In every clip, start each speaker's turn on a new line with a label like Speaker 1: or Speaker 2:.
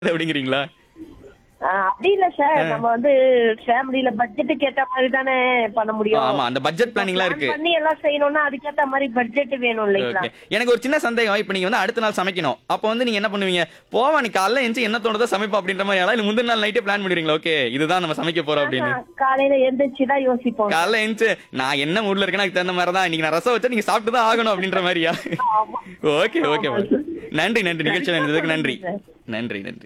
Speaker 1: அப்படிங்கிறீங்களா
Speaker 2: ஆஹ் அப்படி இல்ல சார் நம்ம வந்து ஃபேமிலில பட்ஜெட்டுக்கு ஏத்த மாதிரி தானே பண்ண முடியும்
Speaker 1: ஆமா அந்த பட்ஜெட் பிளானிங்லாம் இருக்கு
Speaker 2: Plan பண்ணி எல்லாம் செய்யணும்னா அதுக்கேத்த மாதிரி பட்ஜெட் வேணும் இல்லைங்களா
Speaker 1: Okay. எனக்கு ஒரு சின்ன சந்தேகம் இப்ப நீங்க வந்து அடுத்த நாள் சமைக்கணும் அப்ப வந்து நீங்க என்ன பண்ணுவீங்க போவா நீ காலைல எந்திச்சு என்ன தோணுதோ சமைப்பா அப்படின்ற மாதிரி ஆளா இல்ல முந்தின நாள் நைட்டே பிளான் பண்ணிடுவீங்களா ஓகே இதுதான் நம்ம சமைக்க போறோம் அப்படின்னு
Speaker 2: ஆஹ் காலையில எந்திரிச்சு தான் யோசிப்போம்
Speaker 1: காலைல எந்திச்சு நான் என்ன மூட்ல இருக்கேன்னு அதுக்கு தகுந்த மாதிரி தான் இன்னைக்கு நான் ரசம் வச்சா நீங்க சாப்பிட்டு தான் ஆகணும் அப்படின்ற மாதிரியா ஓகே ஓகே நன்றி நன்றி நிகழ்ச்சி இருந்ததுக்கு நன்றி நன்றி நன்றி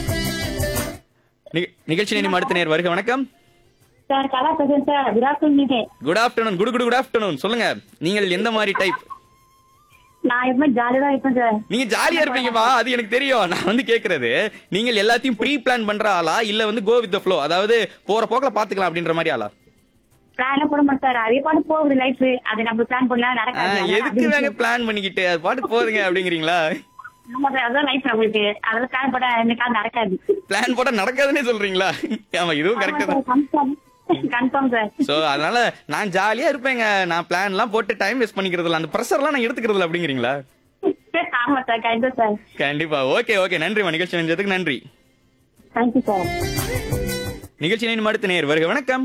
Speaker 1: நிக- நிகழ்ச்சி நேரம் அடுத்த நேர் வருக வணக்கம்
Speaker 2: சார் கலா பேசுறேன் சார் விராசன் மீட்டேன்
Speaker 1: good afternoon good good good afternoon சொல்லுங்க நீங்கள் எந்த மாதிரி டைப்
Speaker 2: நான் எப்பவுமே ஜாலியா தான் இருப்பேன் சார்
Speaker 1: நீங்க ஜாலியா இருப்பீங்கப்பா அது எனக்கு தெரியும் நான் வந்து கேக்குறது நீங்கள் எல்லாத்தையும் ப்ரீ பிளான் பண்ற ஆளா இல்ல வந்து கோ வித் ஃப்ளோ அதாவது போற போக்குல பாத்துக்கலாம் அப்படின்ற மாதிரி ஆளா
Speaker 2: பிளான் போட மாட்டேன் சார் அதே பாட்டு போகுது லைஃப் அது நம்ம பிளான் பண்ணலாம்
Speaker 1: ஆ,
Speaker 2: நடக்காது
Speaker 1: எதுக்கு வேங்க பிளான் பண்ணிக்கிட்டு அது பாட்டு போதுங்க அப்படிங்கிறீங்களா
Speaker 2: ஆமா சார் அதான் லைஃப் நம்மளுக்கு அதெல்லாம் பிளான் போட்டா என்னைக்காவது நடக்காது
Speaker 1: பிளான் போட்டா நடக்காதுன்னே சொல்றீங்களா ஆமா இதுவும் கரெக்ட் தான்
Speaker 2: கன்ஃபார்ம் கன்ஃபார்ம் சார்
Speaker 1: சோ அதனால நான் ஜாலியா இருப்பேங்க நான் பிளான் எல்லாம் போட்டு டைம் வேஸ்ட் பண்ணிக்கிறது இல்ல அந்த ப்ரெஷர் எல்லாம் நான் எடுத்துக்கிறது இல்ல அப்படிங்கிறீங்களா
Speaker 2: ஆமா சார் கண்டிப்பா சார்
Speaker 1: கண்டிப்பா ஓகே ஓகே நன்றி நிகழ்ச்சி செஞ்சதுக்கு நன்றி
Speaker 2: தேங்க்யூ சார்
Speaker 1: நிகழ்ச்சி நேரம் அடுத்த நேர் வருக வணக்கம்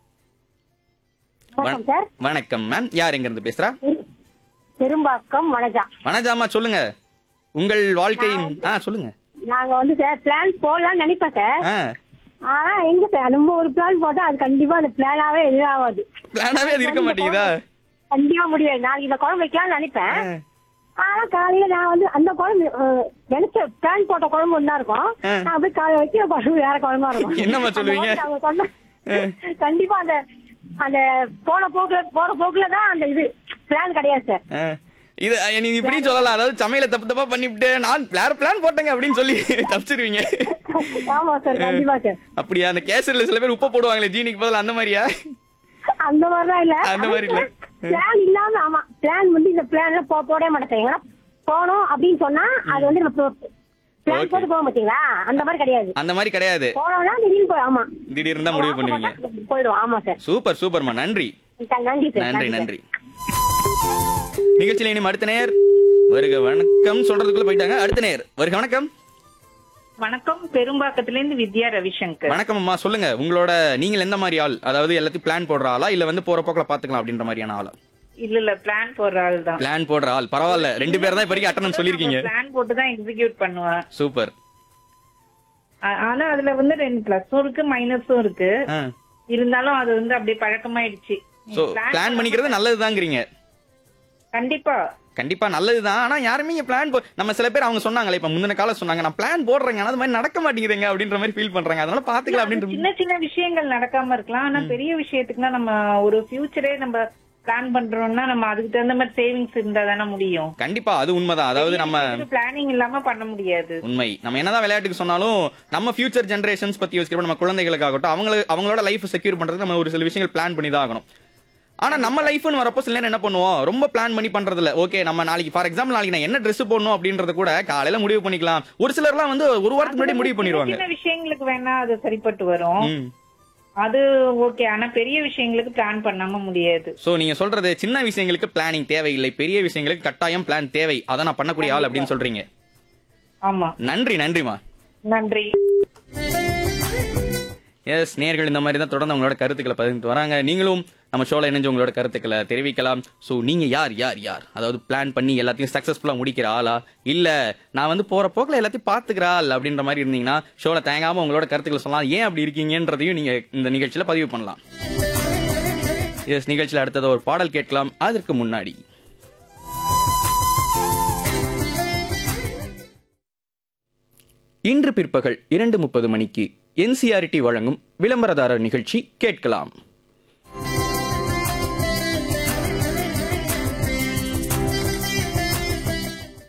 Speaker 2: வணக்கம் சார்
Speaker 1: வணக்கம் மேம் யார் எங்க இருந்து பேசுறா
Speaker 2: பெரும்பாக்கம் வனஜா
Speaker 1: வனஜாமா சொல்லுங்க உங்கள் வாழ்க்கையின் ஆ சொல்லுங்க
Speaker 2: நாங்க வந்து சார் பிளான் போடலாம்னு நினைப்பேன் சார்
Speaker 1: ஆ
Speaker 2: ஆனா எங்க சார் நம்ம ஒரு பிளான் போட்டா அது கண்டிப்பா அந்த பிளானாவே எதிராகாது
Speaker 1: பிளானாவே அது இருக்க மாட்டேங்குதா
Speaker 2: கண்டிப்பா முடியாது நாளைக்கு இந்த குழம்பு வைக்கலாம்னு நினைப்பேன்
Speaker 1: ஆ.
Speaker 2: ஆனா காலையில நான் வந்து அந்த குழம்பு அஹ், நினைச்ச பிளான் போட்ட குழம்பு ஒண்ணா இருக்கும்
Speaker 1: ஆ.
Speaker 2: நான் போய் காலை வைக்கிற குழம்பு வேற குழம்பா இருக்கும்
Speaker 1: என்னம்மா சொல்லுவீங்க?
Speaker 2: அந்த மாதிரி அவங்க சொன்ன- கண்டிப்பா அந்த அந்த போன போக்குல போற போக்குல தான் அந்த இது பிளான் கிடையாது சார்
Speaker 1: ஆ. இது அஹ், நீங்க இப்படி சொல்லலாம் அதாவது சமையல தப்பு தப்பா பண்ணிவிட்டு நான் வேற பிளான் போட்டேங்க அப்படின்னு சொல்லி தப்பிச்சிருவீங்க
Speaker 2: ஆமா சார் கண்டிப்பா சார்
Speaker 1: அப்படியா அந்த கேசரில சில பேர் உப்பு போடுவாங்களே ஜீனிக்கு பதிலா அந்த மாதிரியா
Speaker 2: அந்த மாதிரிலாம் இல்ல
Speaker 1: அந்த மாதிரி இல்ல.
Speaker 2: பிளான் இல்லாம ஆமா பிளான் வந்து இந்த பிளான்ல போ போடவே மாட்டேன் ஏன்னா போனோம் அப்படின்னு சொன்னா அது வந்து நம்ம பிளான்
Speaker 1: Okay.
Speaker 2: போட்டு போக மாட்டீங்களா அந்த மாதிரி கிடையாது
Speaker 1: அந்த மாதிரி கிடையாது
Speaker 2: போனோம்னா திடீர்னு போய் ஆமா
Speaker 1: திடீர்னு தான் முடிவு பண்ணுவீங்க
Speaker 2: போயிடும் ஆமா சார்
Speaker 1: சூப்பர் சூப்பர்மா நன்றி
Speaker 2: நன்றி சார்
Speaker 1: நன்றி
Speaker 2: சார்.
Speaker 1: நன்றி நிகழ்ச்சியில இனி அடுத்த நேர் வருக வணக்கம் சொல்றதுக்குள்ள போயிட்டாங்க அடுத்த நேர் வருக வணக்கம்
Speaker 3: வணக்கம் பெரும்பாக்கத்துல இருந்து வித்யா ரவிசங்கர்
Speaker 1: வணக்கம் அம்மா சொல்லுங்க உங்களோட நீங்கள் எந்த மாதிரி ஆள் அதாவது எல்லாத்தையும் பிளான் போடுற ஆளா இல்ல வந்து போற போக்குல பாத்துக்கலாம் அப்படின்ற மாதிரியான ஆளா
Speaker 3: இல்ல இல்ல பிளான் போடுற ஆள் தான்
Speaker 1: பிளான் போடுற ஆள் பரவாயில்ல ரெண்டு பேர் தான் இப்ப வரைக்கும் அட்டனன்ஸ் சொல்லிருக்கீங்க
Speaker 3: பிளான் போட்டு தான் எக்ஸிக்யூட் பண்ணுவேன்
Speaker 1: சூப்பர்
Speaker 3: ஆ- ஆனா அதுல வந்து ரெண்டு பிளஸும் இருக்கு மைனஸும் இருக்கு
Speaker 1: ஆ
Speaker 3: இருந்தாலும் அது வந்து அப்படியே பழக்கமாயிடுச்சு
Speaker 1: சோ
Speaker 3: Plan
Speaker 1: பிளான் பண்ணிக்கிறது நல்லதுதாங்கிறீங்க
Speaker 3: கண்டிப்பா
Speaker 1: கண்டிப்பா நல்லதுதான் ஆனா யாருமே இங்க பிளான் நம்ம சில பேர் அவங்க சொன்னாங்களே இப்ப முந்தின காலம் சொன்னாங்க நான் பிளான் போடுறேங்க ஆனா அது மாதிரி நடக்க மாட்டேங்குதுங்க அப்படின்ற மாதிரி ஃபீல் பண்றாங்க அதனால பாத்துக்கலாம் அப்படின்ற
Speaker 3: சின்ன சின்ன விஷயங்கள் நடக்காம இருக்கலாம் ஆனா பெரிய விஷயத்துக்குலாம் நம்ம ஒரு ஃபியூச்சரே நம்ம பிளான் பண்றோம்னா நம்ம அதுக்கு தகுந்த மாதிரி சேவிங்ஸ் இருந்தா தானே முடியும்
Speaker 1: கண்டிப்பா அது உண்மைதான் அதாவது நம்ம
Speaker 3: பிளானிங் இல்லாம பண்ண முடியாது
Speaker 1: உண்மை நம்ம என்னதான் விளையாட்டுக்கு சொன்னாலும் நம்ம ஃபியூச்சர் ஜெனரேஷன்ஸ் பத்தி யோசிக்கிறப்ப நம்ம குழந்தைகளுக்காகட்டும் அவங்கள அவங்களோட லைஃப் செக்யூர் பண்றதுக்கு நம்ம ஒரு சில விஷயங்கள் பிளான் பண்ணி தான் ஆகணும் ஆனா நம்ம லைஃப்னு வரப்போ சில நேரம் என்ன பண்ணுவோம் ரொம்ப பிளான் பண்ணி பண்றது இல்ல ஓகே நம்ம நாளைக்கு ஃபார் எக்ஸாம்பிள் நாளைக்கு நான் என்ன Dress போடணும் அப்படின்றத கூட காலையில முடிவு பண்ணிக்கலாம் ஒரு சிலர்லாம் வந்து ஒரு வாரத்துக்கு முன்னாடி முடிவு பண்ணிடுவாங்க
Speaker 3: சின்ன விஷயங்களுக்கு வேணா அது சரிப்பட்டு வரும்
Speaker 1: ம்
Speaker 3: அது ஓகே ஆனா பெரிய விஷயங்களுக்கு பிளான் பண்ணாம முடியாது
Speaker 1: சோ நீங்க சொல்றது சின்ன விஷயங்களுக்கு பிளானிங் தேவையில்லை பெரிய விஷயங்களுக்கு கட்டாயம் பிளான் தேவை அதை நான் பண்ணக்கூடிய ஆள் அப்படின்னு சொல்றீங்க
Speaker 3: ஆமா
Speaker 1: நன்றி நன்றிமா
Speaker 3: நன்றி
Speaker 1: எஸ் நேர்கள் இந்த மாதிரி தான் தொடர்ந்து உங்களோட கருத்துக்களை பகிர்ந்து வராங்க நீங்களும் நம்ம ஷோல இணைஞ்சு உங்களோட கருத்துக்களை தெரிவிக்கலாம் ஸோ நீங்க யார் யார் யார் அதாவது பிளான் பண்ணி எல்லாத்தையும் சக்சஸ்ஃபுல்லா முடிக்கிற ஆளா இல்ல நான் வந்து போற போக்கில் எல்லாத்தையும் பாத்துக்கிற ஆள் அப்படின்ற மாதிரி இருந்தீங்கன்னா ஷோல தேங்காம உங்களோட கருத்துக்களை சொல்லலாம் ஏன் அப்படி இருக்கீங்கன்றதையும் நீங்க இந்த நிகழ்ச்சியில பதிவு பண்ணலாம் எஸ் நிகழ்ச்சியில் அடுத்தது ஒரு பாடல் கேட்கலாம் அதற்கு முன்னாடி இன்று பிற்பகல் இரண்டு முப்பது மணிக்கு என்சிஆர்டி வழங்கும் விளம்பரதாரர் நிகழ்ச்சி கேட்கலாம்